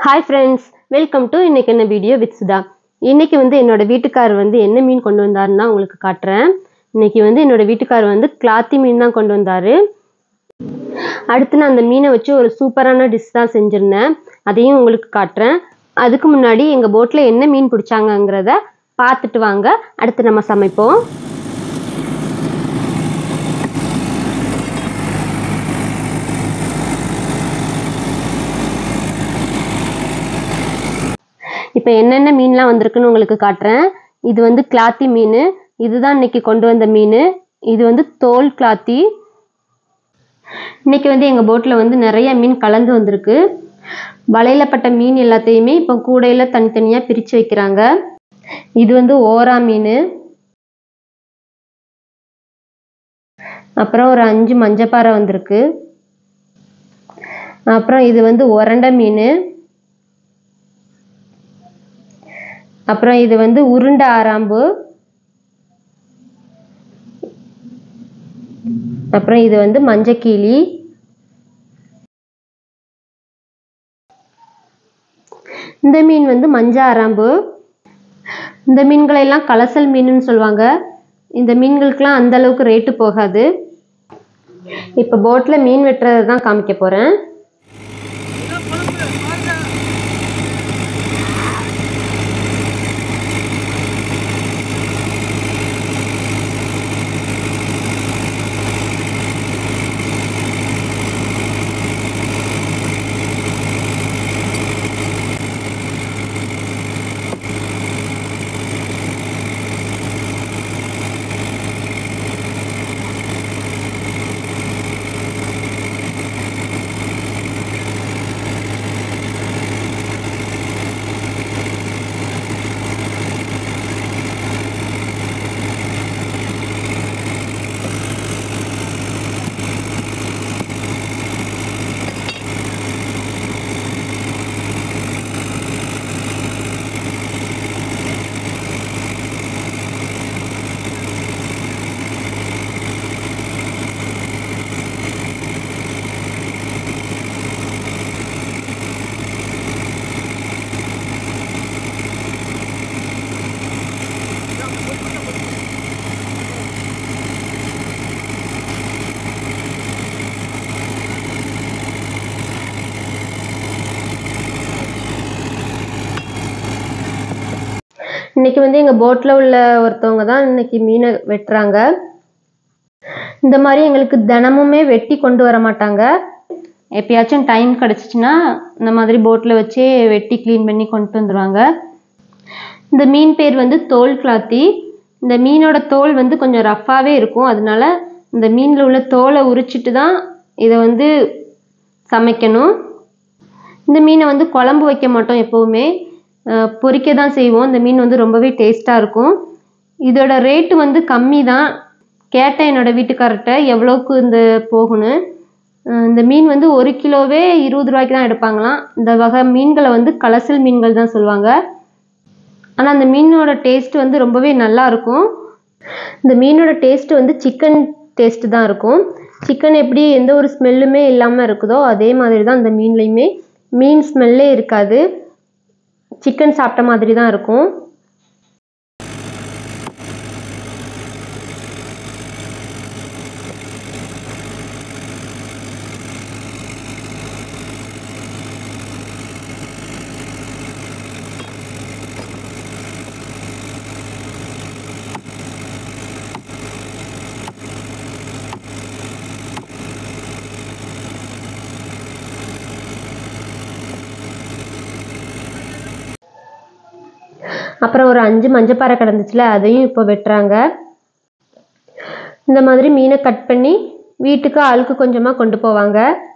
hi friends welcome to இன்னைக்கு என்ன video with Sudha இன்னைக்கு வந்து என்னோட வீட்டுக்கார் வந்து என்ன மீன் கொண்டு வந்தாருன்னா உங்களுக்கு காட்டுறேன் இன்னைக்கு வந்து என்னோட வீட்டுக்கார் வந்து கிளாத்தி மீன் தான் கொண்டு வந்தாரு அடுத்து நான் அந்த மீனை வச்சு ஒரு சூப்பரான டிஷ் தான் செஞ்சுருந்தேன் அதையும் உங்களுக்கு காட்டுறேன் அதுக்கு முன்னாடி எங்கள் போட்டில் என்ன மீன் பிடிச்சாங்கங்கிறத பார்த்துட்டு வாங்க அடுத்து நம்ம சமைப்போம் இப்போ என்னென்ன மீன்லாம் வந்திருக்குன்னு உங்களுக்கு காட்டுறேன் இது வந்து கிளாத்தி மீன் இதுதான் இன்னைக்கு கொண்டு வந்த மீன் இது வந்து தோல் கிளாத்தி இன்னைக்கு வந்து எங்கள் போட்டில் வந்து நிறைய மீன் கலந்து வந்திருக்கு வலையிலப்பட்ட மீன் எல்லாத்தையுமே இப்போ கூடையில் தனித்தனியாக பிரித்து வைக்கிறாங்க இது வந்து ஓரா மீன் அப்புறம் ஒரு அஞ்சு மஞ்சப்பாறை வந்திருக்கு அப்புறம் இது வந்து உரண்டை மீன் அப்புறம் இது வந்து உருண்டை ஆராம்பு அப்புறம் இது வந்து மஞ்சக்கீழி இந்த மீன் வந்து மஞ்ச ஆராம்பு இந்த மீன்களை எல்லாம் கலசல் மீனுன்னு சொல்லுவாங்க இந்த மீன்களுக்கெல்லாம் அந்த அளவுக்கு ரேட்டு போகாது இப்போ போட்டில் மீன் வெட்டுறதை தான் காமிக்க போகிறேன் இன்னைக்கு வந்து எங்கள் போட்டில் உள்ள ஒருத்தவங்க தான் இன்னைக்கு மீனை வெட்டுறாங்க இந்த மாதிரி எங்களுக்கு தினமுமே வெட்டி கொண்டு வர மாட்டாங்க எப்பயாச்சும் டைம் கிடச்சிச்சின்னா இந்த மாதிரி போட்டில் வச்சே வெட்டி க்ளீன் பண்ணி கொண்டு வந்துடுவாங்க இந்த மீன் பேர் வந்து தோல் கிளாத்தி இந்த மீனோட தோல் வந்து கொஞ்சம் ரஃப்பாகவே இருக்கும் அதனால இந்த மீனில் உள்ள தோலை உரிச்சிட்டு தான் இதை வந்து சமைக்கணும் இந்த மீனை வந்து குழம்பு வைக்க மாட்டோம் எப்போவுமே பொரிக்க தான் செய்வோம் இந்த மீன் வந்து ரொம்பவே டேஸ்ட்டாக இருக்கும் இதோட ரேட்டு வந்து கம்மி தான் கேட்டேன் என்னோடய வீட்டுக்காரர்கிட்ட எவ்வளோக்கு இந்த போகணும் இந்த மீன் வந்து ஒரு கிலோவே இருபது ரூபாய்க்கு தான் எடுப்பாங்களாம் இந்த வகை மீன்களை வந்து கலசல் மீன்கள் தான் சொல்லுவாங்க ஆனால் அந்த மீனோட டேஸ்ட் வந்து ரொம்பவே நல்லா இருக்கும் இந்த மீனோட டேஸ்ட் வந்து சிக்கன் டேஸ்ட் தான் இருக்கும் சிக்கன் எப்படி எந்த ஒரு ஸ்மெல்லுமே இல்லாமல் இருக்குதோ அதே மாதிரி தான் இந்த மீன்லேயுமே மீன் ஸ்மெல்லே இருக்காது சிக்கன் சாப்பிட்ட மாதிரி தான் இருக்கும் அப்புறம் ஒரு அஞ்சு மஞ்சப்பாறை கிடந்துச்சுல அதையும் இப்போ வெட்டுறாங்க இந்த மாதிரி மீனை கட் பண்ணி வீட்டுக்கு ஆளுக்கு கொஞ்சமாக கொண்டு போவாங்க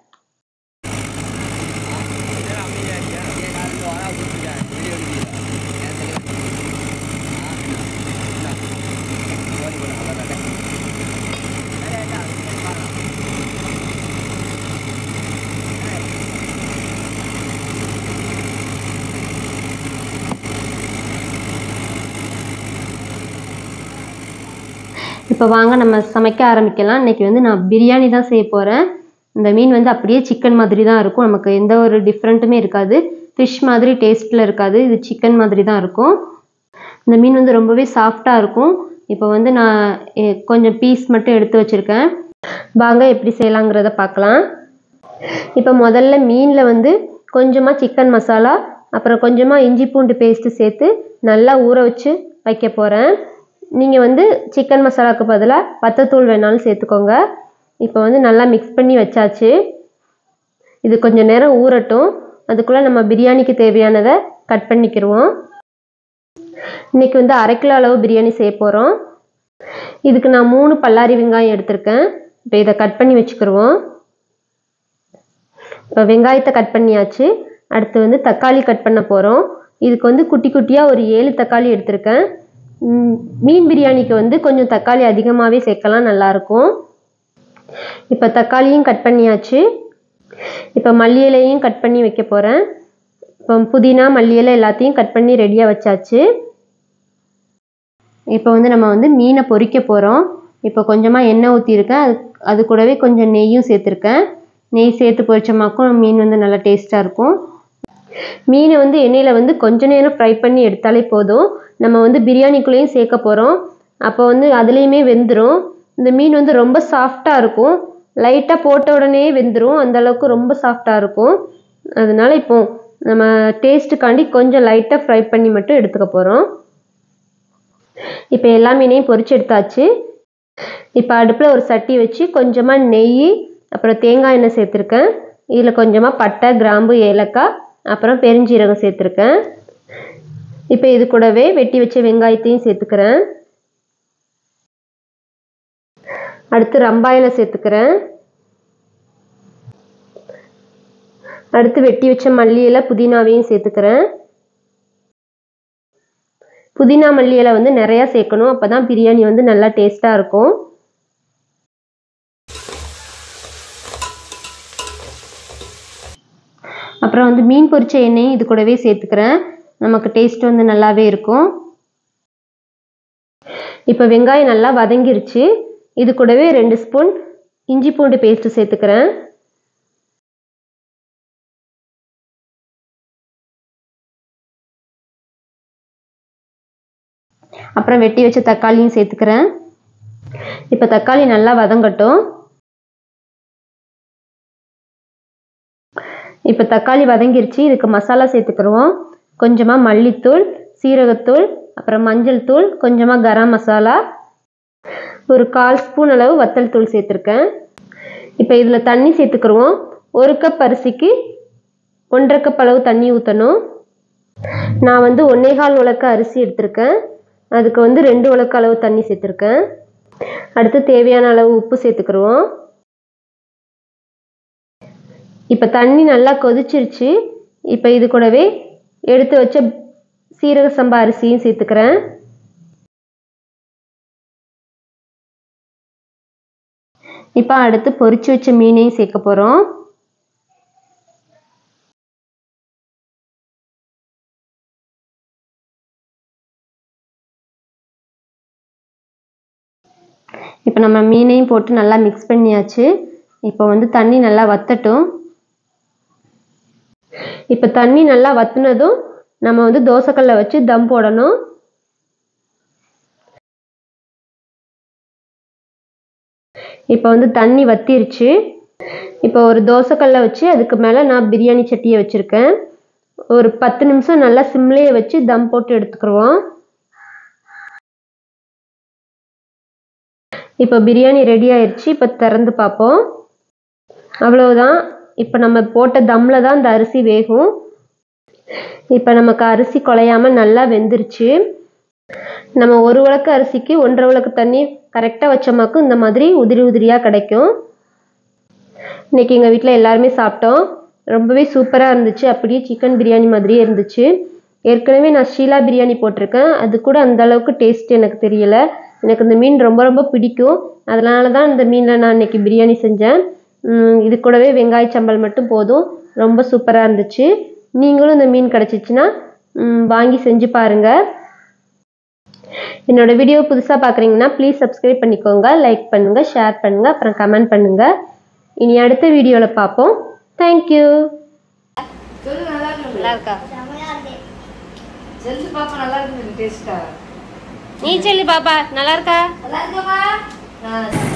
இப்போ வாங்க நம்ம சமைக்க ஆரம்பிக்கலாம் இன்னைக்கு வந்து நான் பிரியாணி தான் செய்ய போகிறேன் இந்த மீன் வந்து அப்படியே சிக்கன் மாதிரி தான் இருக்கும் நமக்கு எந்த ஒரு டிஃப்ரெண்ட்டுமே இருக்காது ஃபிஷ் மாதிரி டேஸ்ட்டில் இருக்காது இது சிக்கன் மாதிரி தான் இருக்கும் இந்த மீன் வந்து ரொம்பவே சாஃப்டாக இருக்கும் இப்போ வந்து நான் எ- கொஞ்சம் பீஸ் மட்டும் எடுத்து வச்சுருக்கேன் வாங்க எப்படி செய்யலாங்கிறத பார்க்கலாம் இப்போ முதல்ல மீனில் வந்து கொஞ்சமாக சிக்கன் மசாலா அப்புறம் கொஞ்சமாக இஞ்சி பூண்டு பேஸ்ட்டு சேர்த்து நல்லா ஊற வச்சு வைக்க போகிறேன் நீங்கள் வந்து சிக்கன் மசாலாவுக்கு பதிலாக வத்தத்தூள் வேணாலும் சேர்த்துக்கோங்க இப்போ வந்து நல்லா மிக்ஸ் பண்ணி வச்சாச்சு இது கொஞ்சம் நேரம் ஊறட்டும் அதுக்குள்ளே நம்ம பிரியாணிக்கு தேவையானதை கட் பண்ணிக்கிடுவோம் இன்னைக்கு வந்து அரை கிலோ அளவு பிரியாணி செய்ய போகிறோம் இதுக்கு நான் மூணு பல்லாரி வெங்காயம் எடுத்திருக்கேன் இப்போ இதை கட் பண்ணி வச்சுக்கிடுவோம் இப்போ வெங்காயத்தை கட் பண்ணியாச்சு அடுத்து வந்து தக்காளி கட் பண்ண போகிறோம் இதுக்கு வந்து குட்டி குட்டியாக ஒரு ஏழு தக்காளி எடுத்திருக்கேன் ம், மீன் பிரியாணிக்கு வந்து கொஞ்சம் தக்காளி அதிகமாகவே சேர்க்கலாம் நல்லாயிருக்கும் இப்போ தக்காளியும் கட் பண்ணியாச்சு இப்போ மல்லி இலையும் கட் பண்ணி வைக்க போகிறேன் இப்போ புதினா மல்லி இலை எல்லாத்தையும் கட் பண்ணி ரெடியாக வச்சாச்சு இப்போ வந்து நம்ம வந்து மீனை பொரிக்க போகிறோம் இப்போ கொஞ்சமாக எண்ணெய் ஊற்றிருக்கேன் அது அது கூடவே கொஞ்சம் நெய்யும் சேர்த்துருக்கேன் நெய் சேர்த்து பொரிச்சமாக்கும் மீன் வந்து நல்லா டேஸ்ட்டாக இருக்கும் மீனை வந்து எண்ணெயில் வந்து கொஞ்ச நேரம் ஃப்ரை பண்ணி எடுத்தாலே போதும் நம்ம வந்து பிரியாணிக்குள்ளேயும் சேர்க்க போகிறோம் அப்போ வந்து அதுலேயுமே வெந்துடும் இந்த மீன் வந்து ரொம்ப சாஃப்டாக இருக்கும் லைட்டாக போட்ட உடனே வெந்துடும் அந்த அளவுக்கு ரொம்ப சாஃப்டாக இருக்கும் அதனால இப்போ நம்ம டேஸ்ட்டுக்காண்டி கொஞ்சம் லைட்டாக ஃப்ரை பண்ணி மட்டும் எடுத்துக்க போகிறோம் இப்போ எல்லா மீனையும் பொரிச்சு எடுத்தாச்சு இப்போ அடுப்பில் ஒரு சட்டி வச்சு கொஞ்சமாக நெய் அப்புறம் தேங்காய் எண்ணெய் சேர்த்துருக்கேன் இதில் கொஞ்சமாக பட்டை கிராம்பு ஏலக்காய் அப்புறம் பெருஞ்சீரகம் சேர்த்துருக்கேன் இப்போ இது கூடவே வெட்டி வச்ச வெங்காயத்தையும் சேர்த்துக்கிறேன் அடுத்து ரம்பாயில சேர்த்துக்கிறேன் அடுத்து வெட்டி வச்ச மல்லி இலை புதினாவையும் சேர்த்துக்கிறேன் புதினா மல்லி இலை வந்து நிறையா சேர்க்கணும் அப்போ தான் பிரியாணி வந்து நல்லா டேஸ்ட்டாக இருக்கும் அப்புறம் வந்து மீன் பொரிச்ச எண்ணெயும் இது கூடவே சேர்த்துக்கிறேன் நமக்கு டேஸ்ட் வந்து நல்லாவே இருக்கும் இப்போ வெங்காயம் நல்லா வதங்கிருச்சு இது கூடவே ரெண்டு ஸ்பூன் இஞ்சி பூண்டு பேஸ்ட்டு சேர்த்துக்கிறேன் அப்புறம் வெட்டி வச்ச தக்காளியும் சேர்த்துக்கிறேன் இப்போ தக்காளி நல்லா வதங்கட்டும் இப்போ தக்காளி வதங்கிருச்சு இதுக்கு மசாலா சேர்த்துக்கிடுவோம் கொஞ்சமாக மல்லித்தூள் சீரகத்தூள் அப்புறம் மஞ்சள் தூள் கொஞ்சமாக கரம் மசாலா ஒரு கால் ஸ்பூன் அளவு வத்தல் தூள் சேர்த்துருக்கேன் இப்போ இதில் தண்ணி சேர்த்துக்கிடுவோம் ஒரு கப் அரிசிக்கு ஒன்றரை கப் அளவு தண்ணி ஊற்றணும் நான் வந்து ஒன்னேகால் உலக்க அரிசி எடுத்திருக்கேன் அதுக்கு வந்து ரெண்டு உலக்க அளவு தண்ணி சேர்த்துருக்கேன் அடுத்து தேவையான அளவு உப்பு சேர்த்துக்கிடுவோம் இப்போ தண்ணி நல்லா கொதிச்சிருச்சு இப்போ இது கூடவே எடுத்து வச்ச சீரக சம்பா அரிசியும் சேர்த்துக்கிறேன் இப்போ அடுத்து பொரிச்சு வச்ச மீனையும் சேர்க்க போகிறோம் இப்போ நம்ம மீனையும் போட்டு நல்லா மிக்ஸ் பண்ணியாச்சு இப்போ வந்து தண்ணி நல்லா வத்தட்டும் இப்போ தண்ணி நல்லா வத்துனதும் நம்ம வந்து தோசைக்கல்ல வச்சு தம் போடணும் இப்போ வந்து தண்ணி வத்திருச்சு இப்போ ஒரு தோசைக்கல்ல வச்சு அதுக்கு மேலே நான் பிரியாணி சட்டியை வச்சுருக்கேன் ஒரு பத்து நிமிஷம் நல்லா சிம்லேயே வச்சு தம் போட்டு எடுத்துக்கிடுவோம் இப்போ பிரியாணி ரெடி ஆயிடுச்சு இப்போ திறந்து பார்ப்போம் அவ்வளவுதான் இப்போ நம்ம போட்ட தம்மில் தான் இந்த அரிசி வேகும் இப்போ நமக்கு அரிசி குலையாம நல்லா வெந்துருச்சு நம்ம ஒரு உலக்கு அரிசிக்கு ஒன்றரை உலக்கு தண்ணி கரெக்டாக வச்சோமாக்கும் இந்த மாதிரி உதிரி உதிரியாக கிடைக்கும் இன்னைக்கு எங்கள் வீட்டில் எல்லாருமே சாப்பிட்டோம் ரொம்பவே சூப்பராக இருந்துச்சு அப்படியே சிக்கன் பிரியாணி மாதிரியே இருந்துச்சு ஏற்கனவே நான் ஷீலா பிரியாணி போட்டிருக்கேன் அது கூட அந்த அளவுக்கு டேஸ்ட் எனக்கு தெரியல எனக்கு இந்த மீன் ரொம்ப ரொம்ப பிடிக்கும் அதனால தான் இந்த மீனில் நான் இன்னைக்கு பிரியாணி செஞ்சேன் உம், இது கூடவே வெங்காய சம்பல் மட்டும் போதும் ரொம்ப சூப்பராக இருந்துச்சு நீங்களும் இந்த மீன் கிடச்சிச்சின்னா வாங்கி செஞ்சு பாருங்கள் என்னோட வீடியோ புதுசாக பார்க்குறீங்கன்னா ப்ளீஸ் சப்ஸ்கிரைப் பண்ணிக்கோங்க லைக் பண்ணுங்கள் ஷேர் பண்ணுங்கள் அப்புறம் கமெண்ட் பண்ணுங்கள் இனி அடுத்த வீடியோவில் பார்ப்போம் தேங்க்யூ சொல்லு நல்லா இருக்கு நல்லா இருக்கா செமையா இருக்கு ஜெல்லு பாப்பா நல்லா இருக்கு டேஸ்டா நீ சொல்லு பாப்பா நல்லா இருக்கா நல்லா இருக்கமா